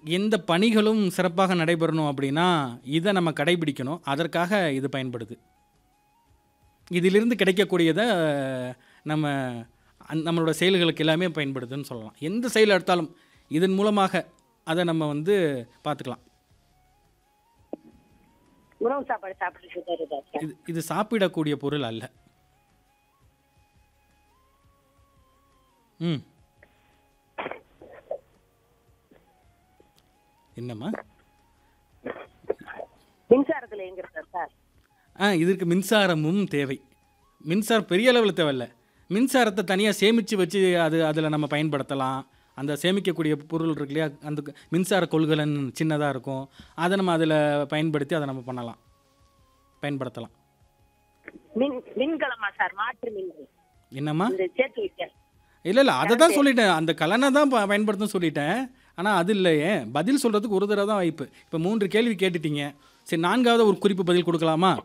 எந்த பணிகளும் சிறப்பாக நடைபெறணும் அப்படின்னா இதை நம்ம கடைபிடிக்கணும் அதற்காக இது பயன்படுது இதிலிருந்து கிடைக்கக்கூடியதை நம்ம அந் நம்மளோட செயல்களுக்கு எல்லாமே பயன்படுதுன்னு சொல்லலாம் எந்த செயல் எடுத்தாலும் இதன் மூலமாக அதை நம்ம வந்து பார்த்துக்கலாம் உணவு சாப்பாடு சாப்பிட்டு தருதா சார் இது இது சாப்பிடக்கூடிய பொருள் அல்ல ம் என்னம்மா மின்சாரத்துல எங்கிறதா சார் ஆ இதற்கு மின்சாரமும் தேவை மின்சாரம் பெரிய அளவில் தேவையில்ல மின்சாரத்தை தனியாக சேமித்து வச்சு அது அதில் நம்ம பயன்படுத்தலாம் அந்த சேமிக்கக்கூடிய பொருள் இருக்கு இல்லையா அந்த க- மின்சார கொள்கலன் சின்னதாக இருக்கும் அதை நம்ம அதில் பயன்படுத்தி அதை நம்ம பண்ணலாம் பயன்படுத்தலாம் மின் மின்கலமா சார் மாற்று மின்கலம் என்னம்மா இந்த சேர்த்து வைக்க இல்லை இல்லை அதை தான் சொல்லிட்டேன் அந்த கலனை தான் ப- பயன்படுத்தணும்னு சொல்லிட்டேன் ஆனால் அது இல்லையே பதில் சொல்கிறதுக்கு ஒரு தடவை தான் வாய்ப்பு இப்போ மூன்று கேள்வி கேட்டுட்டீங்க சரி நான்காவது ஒரு குறிப்பு பதில் கொடுக்கலாமா